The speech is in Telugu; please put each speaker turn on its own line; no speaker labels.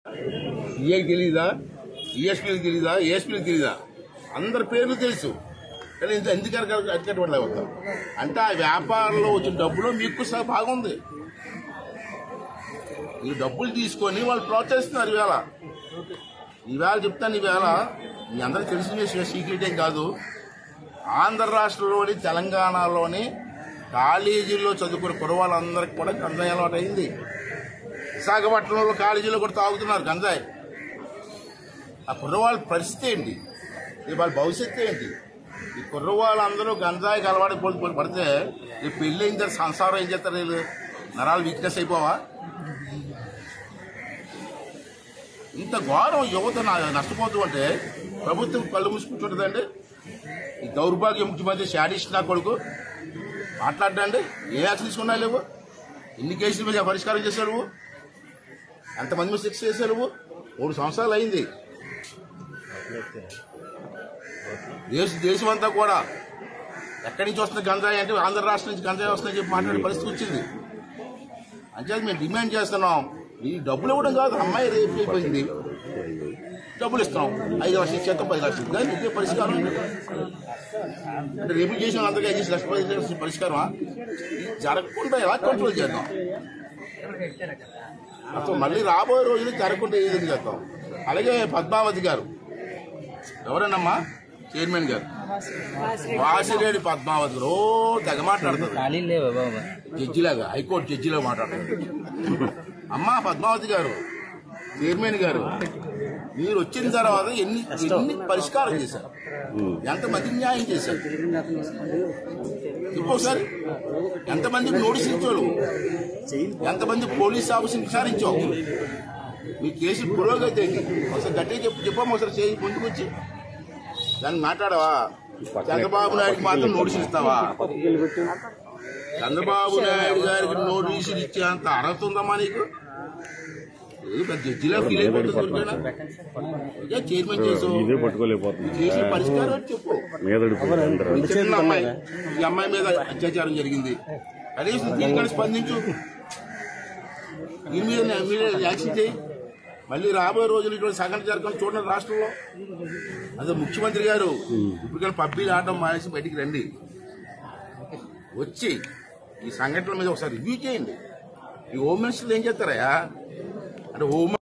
ఈఏకి తెలీదా ఈఎస్పీకి తెలీదా ఏఎస్పీకి తెలీదా అందరి పేర్లు తెలుసు కానీ ఇంత ఎందుకు అరికట్టబడలేకపోతాం అంటే ఆ వ్యాపారంలో వచ్చిన డబ్బులో మీకు సహా బాగుంది ఈ డబ్బులు తీసుకొని వాళ్ళు ప్రోత్సహిస్తున్నారు ఈవేళ ఈవేళ చెప్తాను ఈవేళ మీ అందరికి తెలిసిన విషయం సీక్రెట్ ఏం కాదు ఆంధ్ర రాష్ట్రంలోని తెలంగాణలోని కాలేజీల్లో చదువుకునే కురవాళ్ళందరికీ కూడా గంజాయి అలవాటు అయింది విశాఖపట్నంలో కాలేజీలో కూడా తాగుతున్నారు గంజాయి ఆ కుర్రవాళ్ళ పరిస్థితి ఏంటి ఇది వాళ్ళ భవిష్యత్తు ఏంటి ఈ కుర్రవాళ్ళందరూ గంజాయికి అలవాటు పోలి పోలి పడితే రేపు పెళ్ళి అయిన తర్వాత సంసారం ఏం చేస్తారు వీళ్ళు నరాలు వీక్నెస్ అయిపోవా ఇంత ఘోరం యువత నా- నష్టపోతూ అంటే ప్రభుత్వం కళ్ళు మూసుకుంటుంటుందండి ఈ దౌర్భాగ్య ముఖ్యమంత్రి శాడిస్ట్ నా కొడుకు మాట్లాడండి ఏ యాక్షన్ తీసుకున్నా లేవు ఎన్ని కేసుల మీద పరిష్కారం చేశావు నువ్వు ఎంతమంది మీద శిక్ష చేశావు నువ్వు మూడు సంవత్సరాలు అయింది దేశ దేశం అంతా కూడా ఎక్కడి నుంచి వస్తుంది గంజాయి అంటే ఆంధ్ర రాష్ట్రం నుంచి గంజాయి వస్తుందని చెప్పి మాట్లాడే పరిస్థితి వచ్చింది అంచేది మేము డిమాండ్ చేస్తున్నాం ఈ డబ్బులు ఇవ్వడం కాదు అమ్మాయి రేపు అయిపోయింది డబ్బులు ఇస్తాం ఐదు లక్షలు ఇచ్చేస్తాం పది లక్షలు కానీ ఇదే పరిష్కారం అంటే రేపు చేసిన అందరికీ ఐదు లక్షల పది లక్షల పరిష్కారమా ఇది జరగకుండా ఎలా కంట్రోల్ చేద్దాం అసలు మళ్ళీ రాబోయే రోజులు జరగకుండా ఏ విధంగా చేద్దాం అలాగే పద్మావతి గారు ఎవరన్నమ్మా చైర్మన్ గారు వాసిరెడ్డి పద్మావతి రో తెగ మాట్లాడుతుంది
ఖాళీ లేవా బాబా
జడ్జిలాగా హైకోర్టు జడ్జిలా మాట్లాడుతుంది అమ్మా పద్మావతి గారు చైర్మన్ గారు మీరు వచ్చిన తర్వాత ఎన్ని ఎన్ని పరిష్కారం చేశారు ఎంతమంది న్యాయం చేశారు ఇంకోసారి ఎంతమందికి నోటీస్ ఇచ్చాడు ఎంతమంది పోలీస్ ఆఫీసర్ విచారించావు మీ కేసు పురోగతి ఏంటి ఒకసారి గట్టిగా చెప్పు చెప్పమ్మా ఒకసారి చేయి ముందుకు వచ్చి దాన్ని మాట్లాడవా చంద్రబాబు నాయుడుకి మాత్రం నోటీసులు ఇస్తావా చంద్రబాబు నాయుడు గారికి నోటీసులు ఇచ్చేంత అర్హత ఉందమ్మా నీకు ఏదో పెద్ద జడ్జిలా ఫీల్ అయిపోతుంది ఊరికేనా? ఇదే చైర్మన్ చేసావు
ఇదే పట్టుకోలేకపోతుంది
చేసిన పరిష్కారం ఏంటి చెప్పు
మీద
ఈ చిన్న అమ్మాయి ఈ అమ్మాయి మీద అత్యాచారం జరిగింది కనీసం దీనికని స్పందించు దీని మీద మీద యాక్షన్ చేయి మళ్ళీ రాబోయే రోజులు ఇటువంటి సంఘటన జరగకుండా చూడండి రాష్ట్రంలో అదే ముఖ్యమంత్రి గారు ఇప్పటికైనా పబ్బీలు ఆడటం మానేసి బయటికి రండి వచ్చి ఈ సంఘటనల మీద ఒకసారి రివ్యూ చేయండి ఈ హోమ్ మినిస్టర్లు ఏం చేస్తారయ్యా అంటే హోమ్